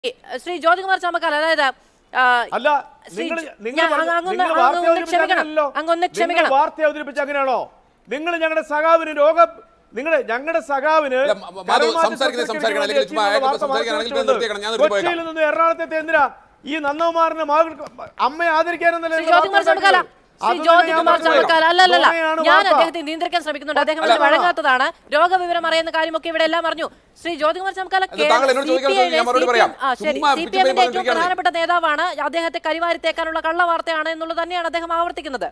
ശ്രീ ജ്യോതികുമാർ ചാമക്കാൽ അതായത് ആ, അല്ല ശ്രീ നിങ്ങൾ ജ- നിങ്ങൾ ഞാൻ പറഞ്ഞ- അങ്ങ് നിങ്ങൾ അങ്ങ് വാർത്ത ഒന്ന് അവതരിപ്പിച്ച ക്ഷമിക്കണം. അങ്ങനെയല്ലോ. അങ്ങ് ഒന്ന് നിങ്ങൾ ക്ഷമിക്കണം. വാർത്ത അവതരിപ്പിച്ച അങ്ങനെയാണോ നിങ്ങൾ ഞങ്ങളുടെ സഖാവിന് രോഗ നിങ്ങൾ ഞങ്ങളുടെ സഖാവിന് അല്ല, മ- മ- കരൾ മാധു, മാറ്റി സംസാരിക്കുന്നത് ശസ്ത്രക്രിയക്ക് സംസാരിക്കണം. വേണ്ടി അല്ലെങ്കിൽ ചുമ്മാ എത്തിയെന്നുള്ള അയാൾക്ക് വാർത്ത സംസാരിക്കാനാണെങ്കിൽ മറച്ചു നിർത്തിയേക്കണം. ഞാൻ നിർത്തി കൊച്ചിയിൽ നിന്ന് എറണാകുളത്തെ എന്തിനാ ഈ നന്ദകുമാറിന്റെ മകൾ അമ്മയെ ആദരിക്കാനെന്നല്ലേ ശ്രീ നിങ്ങൾ ജ്യോതികുമാർ വാർത്ത ചാമക്കാല ഉണ്ടാക്കിയത്? ശ്രീ അതൊന്നും ഞാൻ ജ്യോതികുമാർ പറഞ്ഞില്ല. ചാമക്കാല അല്ല അല്ല അല്ല നുണയാണ് ഞാൻ വാർത്ത. അദ്ദേഹത്തെ നിയന്ത്രിക്കാൻ ശ്രമിക്കുന്നുണ്ട് അദ്ദേഹം അല്ല, അതിന് ആ. വഴങ്ങാത്തതാണ് രോഗവിവരം അറിയുന്ന കാര്യമൊക്കെ ഇവിടെ എല്ലാം അറിഞ്ഞു ശ്രീ ജ്യോതികുമാർ ചാമക്കാല അത് താങ്കൾ എന്നോട് ചോദിക്കാൻ ചോദിച്ചാൽ ഞാൻ മറുപടി പറയാം. ശരി ചുമ്മാ സി പിച്ചും പി എമ്മിന്റെ ഏറ്റവും പറഞ്ഞിരിക്കുകയാണ്. പ്രധാനപ്പെട്ട നേതാവാണ് അദ്ദേഹത്തെ കരിവാരിത്തേക്കാനുള്ള കള്ള വാർത്തയാണ് എന്നുള്ളത് തന്നെയാണ് അദ്ദേഹം ആവർത്തിക്കുന്നത്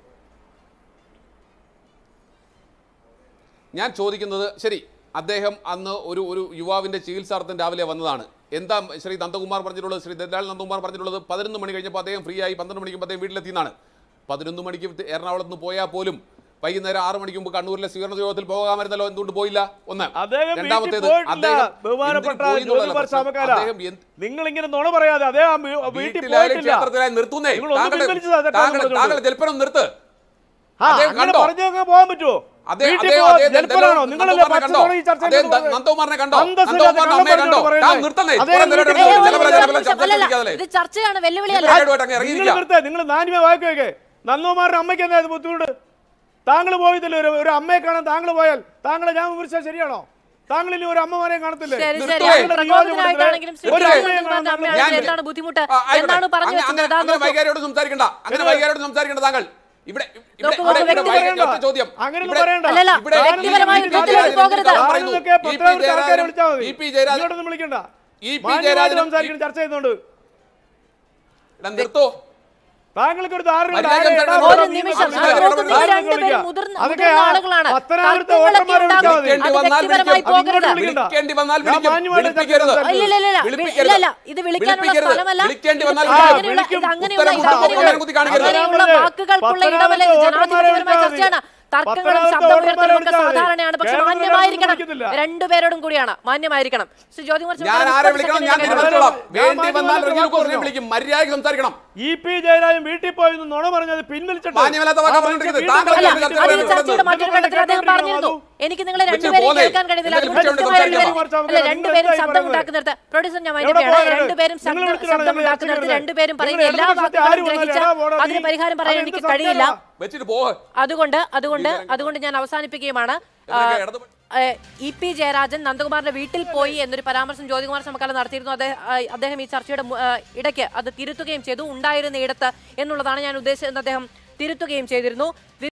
ഞാൻ ചോദിക്കുന്നത് ശരി അദ്ദേഹം അന്ന് ഒരു ഒരു യുവാവിന്റെ ചികിത്സാർത്ഥം രാവിലെ വന്നതാണ് എന്താ ശ്രീ നന്ദകുമാർ പറഞ്ഞിട്ടുള്ളത് ശ്രീ ദല്ലാൽ നന്ദകുമാർ പറഞ്ഞിട്ടുള്ളത് പതിനൊന്ന് മണി കഴിഞ്ഞപ്പോൾ അദ്ദേഹം ഫ്രീ ആയി പന്ത്രണ്ട് മണിക്ക് അദ്ദേഹം വീട്ടിലെത്തിയെന്നാണ് പതിനൊന്ന് മണിക്ക് എറണാകുളത്ത് നിന്ന് പോയാൽ പോലും വൈകുന്നേരം ആറ് മണിക്ക് മുമ്പ് കണ്ണൂരിലെ സ്വീകരണ യോഗത്തിൽ പോകാമായിരുന്നല്ലോ എന്തുകൊണ്ട് പോയില്ല ഒന്ന് അദ്ദേഹം രണ്ടാമത്തേത് വീട്ടിൽ പോയിട്ടില്ല. അദ്ദേഹം ബഹുമാനപ്പെട്ട എന്തിന് പോയി എന്നുള്ളതല്ല ജ്യോതികുമാർ പ്രശ്നം. ചാമക്കാല അദ്ദേഹം എന്ത് നിങ്ങൾ ഇങ്ങനെ നുണ പറയാതെ അദ്ദേഹം വീ- വീട്ടിൽ വീട്ടിലായാലും പോയിട്ടില്ല ക്ഷേത്രത്തിലായാലും നിർത്തുന്നേ നിങ്ങൾ ഒന്ന് താങ്കളുടെ പിൻവലിച്ചതാ തെറ്റാണെന്ന് താങ്കൾ പറഞ്ഞുകൊണ്ട്. താങ്കൾ ജൽപ്പനം നിർത്ത് ആ, അദ്ദേഹം അങ്ങനെ കണ്ടോ? പറഞ്ഞൊക്കെ പോകാൻ പറ്റുമോ അദ്ദേഹം- വീട്ടിൽ അദ്ദേഹം- പോവാൻ അദ്ദേഹം ജൽപ്പനാണോ നന്ദകുമാറിനെ നിങ്ങളല്ലേ കണ്ടോ? പച്ചത്തോടെ ഈ ചർച്ചയിൽ അദ്ദേഹം നിന്ന് നന്ദകുമാറിനെ കണ്ടോ? അന്തസ്സില്ലാതെ നന്ദകുമാറിന്റെ അമ്മയെ കള്ളം കണ്ടോ? പറഞ്ഞുകൊണ്ട് താൻ പറയുന്നത്. നിർത്തണേ. അദ്ദേഹം ഇത്രയും നേരം വീട്ടിൽ ചില പോയി പല- ചില പല അല്ലല്ല, ചർച്ചകളിരിക്കാതെ. ഇത് ചർച്ചയാണ് വെല്ലുവിളിയല്ല ഇവരുമായിട്ട് അങ്ങ് നിങ്ങൾ ഇറങ്ങിയിരിക്കാം. നിർത്തേ നിങ്ങൾ നാനിമ വാക്ക് വെക്കേ നന്ദകുമാറിന്റെ അമ്മയ്ക്ക് എന്താ ഇത് ബുദ്ധിമുട്ട് താങ്കൾ പോയതില്ല ഒരു ഒരു അമ്മയെ കാണാൻ താങ്കൾ പോയാൽ താങ്കളെ ഞാൻ വിമർശിച്ചാൽ ശരിയാണോ താങ്കൾ ഇനി ഒരു അമ്മമാരെ കാണത്തില്ലേ ശരി ശരി നിർത്തുവേ. അത് പ്രകോപിതനായിട്ടാണെങ്കിലും ശ്രീ ഒരു ജ്യോതികുമാർ അമ്മയെ കാണാൻ ചാമക്കാലയുടെ താങ്കൾ- എന്താണ് ബുദ്ധിമുട്ട് ആ, ആയിക്കോട്ടെ. എന്നാണ് പറഞ്ഞു അങ്ങനെ- വെച്ചത് അങ്ങനെ- ദാ അങ്ങനെ നോക്കൂ. വൈകാരിയോട് സംസാരിക്കണ്ട അങ്ങനെ എന്ത്? വൈകാരിയോട് സംസാരിക്കണ്ട താങ്കൾ ഇവിടെ ഇവിടെ നോക്കൂ, ഇവിടെ- ഇവിടെ വ്യക്തി വൈകാരി- പറയണ്ട. ഒറ്റ ചോദ്യം അങ്ങനെയൊന്നും ഇവിടെ- പറയണ്ട. അല്ലല്ല, ഇവിടെ വ്യക്തിപരമായ ഇ പി യുദ്ധത്തിലേക്ക് ജയരാജൻ പോകരുത്. ഞാൻ പറയുന്നു. ആളുകളൊക്കെ ഇ പി പത്രക്കാരെ ജയരാജൻ- വിളിച്ചാൽ മതി ഇ പി ജയരാജൻ ഇങ്ങോട്ടൊന്നും വിളിക്കണ്ട ഇ പി മാന്യമായിട്ട് ജയരാജനും സംസാരിക്കുന്ന ചർച്ച ചെയ്യുന്നുണ്ട് എടാ, നിർത്തോ താങ്കൾക്ക് ഒരു ധാരണ ഉണ്ട്. മര്യാദ ആരെ സംസാരിക്കണം. ഇടാൻ ഒരു പറ്റും? നിമിഷം നിങ്ങൾ അത് നോക്കൂ, നിങ്ങൾ ആരെ രണ്ടുപേരും വിളിക്കാം? മുതിർന്ന അതൊക്കെ മുതിർന്ന ആ ആളുകളാണ് പത്തനാപുരത്തെ തർക്കങ്ങളൊക്കെ വോട്ടർമാരെ ഉണ്ടാകും. വിളിച്ചാൽ മതി. വിളിക്കേണ്ടി അത് വന്നാൽ വ്യക്തിപരമായി വിളിക്കും. പോകരുത് അതിങ്ങോട്ട് വിളിക്കണ്ട. വിളിക്കേണ്ടി വന്നാൽ ഞാൻ വിളിക്കും മാന്യമായിട്ട് വിളിപ്പിക്കരുത് സംസാരിക്കും. ഇല്ല, ഇല്ല, ഇല്ല, ഇല്ല. വിളിപ്പിക്കരുത്. ഇല്ല, ഇത് വിളിക്കാനുള്ള വിളിപ്പിക്കരുത്. സ്ഥലമല്ല. വിളിക്കേണ്ടി വന്നാൽ ഇത് ആ, വിളിക്കും. അങ്ങനെയുള്ള- വിളിക്കും. ഇത് അങ്ങനെയുള്ള ഉത്തരം ഇത് അങ്ങനെയുള്ള- ഉത്തരം കുത്തി കാണിക്കരുത്. അങ്ങനെയുള്ള അതാണ് വാക്കുകൾക്കുള്ള പത്തനാപുരത്തെ ഇടമല്ല ഇത് വോട്ടർമാരെ ജനാധിപത്യപരമായ വിളിച്ചാൽ ചർച്ചയാണ് തർക്കങ്ങളും പത്തനാപുരത്തെ ശബ്ദം വോട്ടർമാരെ ഉയർത്തലും ഒക്കെ വിളിച്ചാൽ മതി. സാധാരണയാണ് പക്ഷെ കേരളത്തിൽ മാന്യമായിരിക്കണം വിളിക്കുന്നില്ല. രണ്ടുപേരോടും കൂടിയാണ് മാന്യമായിരിക്കണം ശ്രീ ജ്യോതികുമാർ ഞാൻ ചാമക്കാല ആരെ മുപ്പത് വിളിക്കണം ഞാൻ സെക്കൻഡിന് തീരുമാനിച്ചോളാം ഞാൻ വേണ്ടി മാന്യമായിട്ട് വന്നാൽ റജീവ് വാക്ക് കോസിനെ പറഞ്ഞു. വിളിക്കും മര്യാദയ്ക്ക് സംസാരിക്കണം ഇ പി ജയരാജൻ വീട്ടിൽ പോയി എന്ന് നുണ പറഞ്ഞത് പിൻവലിച്ചിട്ട് മാന്യമല്ലാത്ത വാക്കാ ആ മനുഷ്യൻ പറഞ്ഞിരിക്കുന്നത്. വീട്ടിൽ താങ്കൾ അല്ല പോയി ചർച്ച അത് ഈ പറയുന്നത് ചർച്ചയുടെ മറ്റൊരു ഘട്ടത്തിൽ അദ്ദേഹം പറഞ്ഞിരുന്നു എനിക്ക് നിങ്ങളെ വെച്ച് രണ്ടുപേരും പോലെ. കേൾക്കാൻ കഴിയുന്നില്ല അത് എന്തെങ്കിലും കൃത്യമായ ഒരു വിളിച്ചുകൊണ്ട് കാര്യം. സംസാരിക്കാം. അല്ല രണ്ടുപേരും നിങ്ങൾ ശബ്ദം പറയുന്നത്. ഉണ്ടാക്കുന്നിടത്ത് പ്രൊഡ്യൂസർ ഞാൻ എവിടെ വൈകിട്ടാണ് പോകാനാണ്? രണ്ടുപേരും നിങ്ങൾ ശബ്ദം വിളിച്ചിട്ടാണ് ശബ്ദം ഞങ്ങൾ ഉണ്ടാക്കുന്നിടത്ത് ചർച്ച രണ്ടുപേരും ചെയ്യുന്നത്. പറയുന്ന നിങ്ങൾ എല്ലാ ഇടതുപക്ഷത്തെ ആര് വാക്കുകളും വന്നാലും ഗ്രഹിച്ച എടാ പോടാ അതിന് നീ. പരിഹാരം പറയാൻ അതെന്ത് എനിക്ക് കഴിയില്ല സത്യമാ? വെച്ചിട്ട് പോ അതുകൊണ്ട് അതുകൊണ്ട് അതുകൊണ്ട് ഞാൻ അവസാനിപ്പിക്കുകയുമാണ് ആ, ഇവരൊക്കെ ഇടതുപക്ഷ- ഏഹ്, ഇ പി ജയരാജൻ നന്ദകുമാറിന്റെ വീട്ടിൽ പോയി എന്നൊരു പരാമർശം ജ്യോതികുമാർ സമക്കാലം നടത്തിയിരുന്നു അദ്ദേഹം ആ, അദ്ദേഹം ഈ ചർച്ചയുടെ മു- ആ, ഇടയ്ക്ക് അത് തിരുത്തുകയും ചെയ്തു ഉണ്ടായിരുന്ന ഇടത്ത് എന്നുള്ളതാണ് ഞാൻ ഉദ്ദേശിച്ചത് അദ്ദേഹം തിരുത്തുകയും ചെയ്തിരുന്നു